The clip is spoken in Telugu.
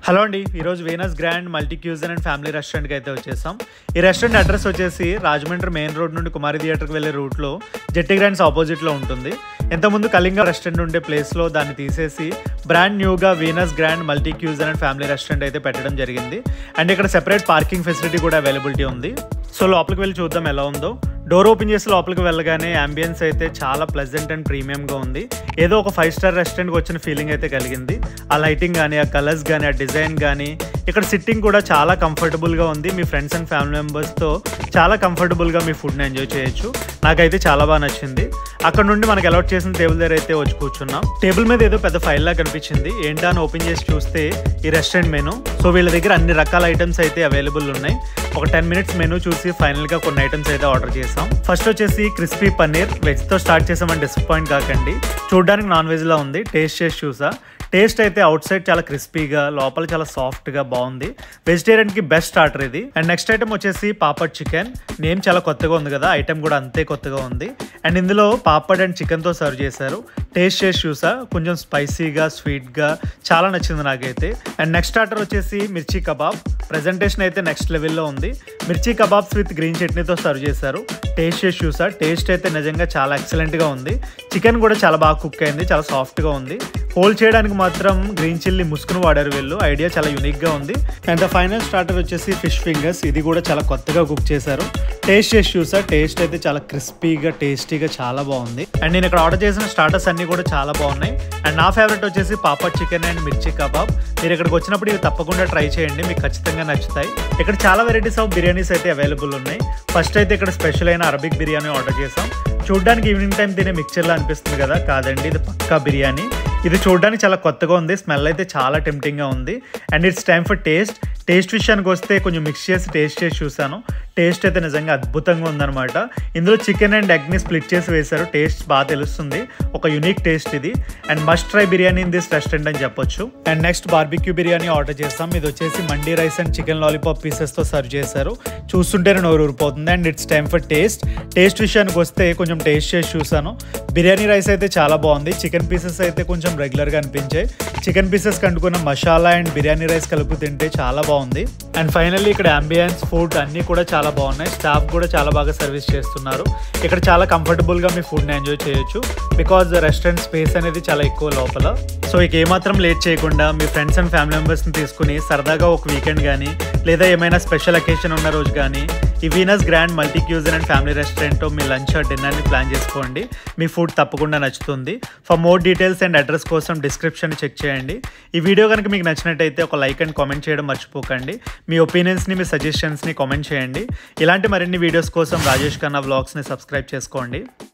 హలో అండి ఈరోజు Venus grand multi cuisine and family రెస్టారెంట్కి అయితే వచ్చేసాం ఈ రెస్టారెంట్ అడ్రస్ వచ్చేసి రాజమండ్రి మెయిన్ రోడ్ నుండి కుమారి థియేటర్కి వెళ్ళే రూట్లో జెట్టి గ్రాండ్స్ ఆపోజిట్లో ఉంటుంది ఇంతకుముందు కళింగ రెస్టారెంట్ ఉండే ప్లేస్లో దాన్ని తీసేసి బ్రాండ్ న్యూగా Venus grand multi cuisine and family restaurant అయితే పెట్టడం జరిగింది అండ్ ఇక్కడ సెపరేట్ పార్కింగ్ ఫెసిలిటీ కూడా అవైలబిలిటీ ఉంది సో లోపలికి వెళ్ళి చూద్దాం ఎలా ఉందో డోర్ ఓపెన్ చేసి లోపలికి వెళ్ళగానే అంబియన్స్ అయితే చాలా ప్లెజెంట్ అండ్ ప్రీమియంగా ఉంది ఏదో ఒక ఫైవ్ స్టార్ రెస్టారెంట్కి వచ్చిన ఫీలింగ్ అయితే కలిగింది ఆ లైటింగ్ కానీ ఆ కలర్స్ కానీ ఆ డిజైన్ కానీ ఇక్కడ సిట్టింగ్ కూడా చాలా కంఫర్టబుల్గా ఉంది మీ ఫ్రెండ్స్ అండ్ ఫ్యామిలీ మెంబర్స్తో చాలా కంఫర్టబుల్గా మీ ఫుడ్ని ఎంజాయ్ చేయొచ్చు నాకైతే చాలా బాగా నచ్చింది అక్కడ నుండి మనకి అలౌట్ చేసిన టేబుల్ దగ్గర అయితే వచ్చి కూర్చున్నాం టేబుల్ మీద ఏదో పెద్ద ఫైల్ లా కనిపించింది ఏంటా అని ఓపెన్ చేసి చూస్తే ఈ రెస్టారెంట్ మెనూ సో వీళ్ళ దగ్గర అన్ని రకాల ఐటమ్స్ అయితే అవైలబుల్ ఉన్నాయి ఒక టెన్ మినిట్స్ మెనూ చూసి ఫైనల్ గా కొన్ని ఐటమ్స్ అయితే ఆర్డర్ చేసాం ఫస్ట్ వచ్చేసి క్రిస్పీ పన్నీర్ వెజ్ తో స్టార్ట్ చేసామని డిసప్పాయింట్ కాకండి చూడడానికి నాన్ వెజ్ లా ఉంది టేస్ట్ చేసి చూసా టేస్ట్ అయితే అవుట్ సైడ్ చాలా క్రిస్పీగా లోపల చాలా సాఫ్ట్ గా బాగుంది వెజిటేరియన్ కి బెస్ట్ స్టార్టర్ ఇది అండ్ నెక్స్ట్ ఐటమ్ వచ్చేసి పాపడ్ చికెన్ నేమ్ చాలా కొత్తగా ఉంది కదా ఐటమ్ కూడా అంతే కొత్తగా ఉంది అండ్ ఇందులో పాపడ్ అండ్ చికెన్ తో సర్వ్ చేశారు టేస్ట్ చేసి చూసా కొంచెం స్పైసీగా స్వీట్గా చాలా నచ్చింది నాకైతే అండ్ నెక్స్ట్ స్టార్టర్ వచ్చేసి మిర్చి కబాబ్ ప్రజెంటేషన్ అయితే నెక్స్ట్ లెవెల్లో ఉంది మిర్చి కబాబ్స్ విత్ గ్రీన్ చట్నీతో సర్వ్ చేశారు టేస్ట్ చేసి చూసా టేస్ట్ అయితే నిజంగా చాలా ఎక్సలెంట్గా ఉంది చికెన్ కూడా చాలా బాగా కుక్ అయింది చాలా సాఫ్ట్గా ఉంది హోల్డ్ చేయడానికి మాత్రం గ్రీన్ చిల్లీ ముసుకును వాడారు వీళ్ళు ఐడియా చాలా యూనిక్గా ఉంది అండ్ ద ఫైనల్ స్టార్టర్ వచ్చేసి ఫిష్ ఫింగర్స్ ఇది కూడా చాలా కొత్తగా కుక్ చేశారు టేస్ట్ చేసి చూసా టేస్ట్ అయితే చాలా క్రిస్పీగా టేస్టీగా చాలా బాగుంది అండ్ నేను ఇక్కడ ఆర్డర్ చేసిన స్టార్టర్స్ అన్ని కూడా చాలా బాగున్నాయి అండ్ నా ఫేవరెట్ వచ్చేసి papad chicken and mirchi kabab మీరు ఇక్కడికి వచ్చినప్పుడు ఇవి తప్పకుండా ట్రై చేయండి మీకు ఖచ్చితంగా నచ్చుతాయి ఇక్కడ చాలా వెరైటీస్ ఆఫ్ బిర్యానీస్ అయితే అవైలబుల్ ఉన్నాయి ఫస్ట్ అయితే ఇక్కడ స్పెషల్ అయిన అరబిక్ బిర్యానీ ఆర్డర్ చేసాం చూడడానికి ఈవినింగ్ టైం తినే మిక్చర్లా అనిపిస్తుంది కదా కాదండి ఇది పక్కా బిర్యానీ ఇది చూడడానికి చాలా కొత్తగా ఉంది స్మెల్ అయితే చాలా టెంప్టింగ్గా ఉంది and it's time for taste taste విషయానికి వస్తే కొంచెం మిక్స్ చేసి టేస్ట్ చేసి చూసాను టేస్ట్ అయితే నిజంగా అద్భుతంగా ఉందన్నమాట ఇందులో చికెన్ అండ్ ఎగ్ని స్ప్లిట్ చేసి వేశారు టేస్ట్ బాగా తెలుస్తుంది ఒక యునిక్ టేస్ట్ ఇది and must try biryani in this restaurant అని చెప్పొచ్చు and next barbecue biryani order చేస్తాం ఇది వచ్చేసి మండీ రైస్ అండ్ చికెన్ లాలీపాప్ పీసెస్తో సర్వ్ చేశారు చూస్తుంటేనే నోరు ఊరిపోతుంది and it's time for taste taste విషయానికి వస్తే కొంచెం టేస్ట్ చేసి చూసాను బిర్యానీ రైస్ అయితే చాలా బాగుంది చికెన్ పీసెస్ అయితే కొంచెం రెగ్యులర్గా అనిపించాయి చికెన్ పీసెస్ కంటుకున్న మసాలా అండ్ బిర్యానీ రైస్ కలుపు తింటే చాలా బాగుంది అండ్ ఫైనల్లీ ఇక్కడ అంబియన్స్ ఫుడ్ అన్నీ కూడా చాలా బాగున్నాయి స్టాఫ్ కూడా చాలా బాగా సర్వీస్ చేస్తున్నారు ఇక్కడ చాలా కంఫర్టబుల్గా మీ ఫుడ్ని ఎంజాయ్ చేయొచ్చు బికాజ్ రెస్టారెంట్ స్పేస్ అనేది చాలా ఎక్కువ లోపల సో ఇక ఏమాత్రం లేట్ చేయకుండా మీ ఫ్రెండ్స్ అండ్ ఫ్యామిలీ మెంబర్స్ని తీసుకుని సరదాగా ఒక వీకెండ్ కానీ లేదా ఏమైనా స్పెషల్ అకేషన్ ఉన్న రోజు కానీ ఈ Venus grand multi cuisine and family restaurant మీ లంచ్ ఆర్ డిన్నర్ని ప్లాన్ చేసుకోండి మీ ఫుడ్ తప్పకుండా నచ్చుతుంది for more details and address కోసం డిస్క్రిప్షన్ చెక్ చేయండి ఈ వీడియో కనుక మీకు నచ్చినట్టయితే ఒక లైక్ అండ్ కామెంట్ చేయడం మర్చిపోకండి మీ ఒపీనియన్స్ని మీ సజెషన్స్ని కామెంట్ చేయండి ఇలాంటి మరిన్ని వీడియోస్ కోసం రాజేష్ ఖన్నా వ్లాగ్స్ని సబ్స్క్రైబ్ చేసుకోండి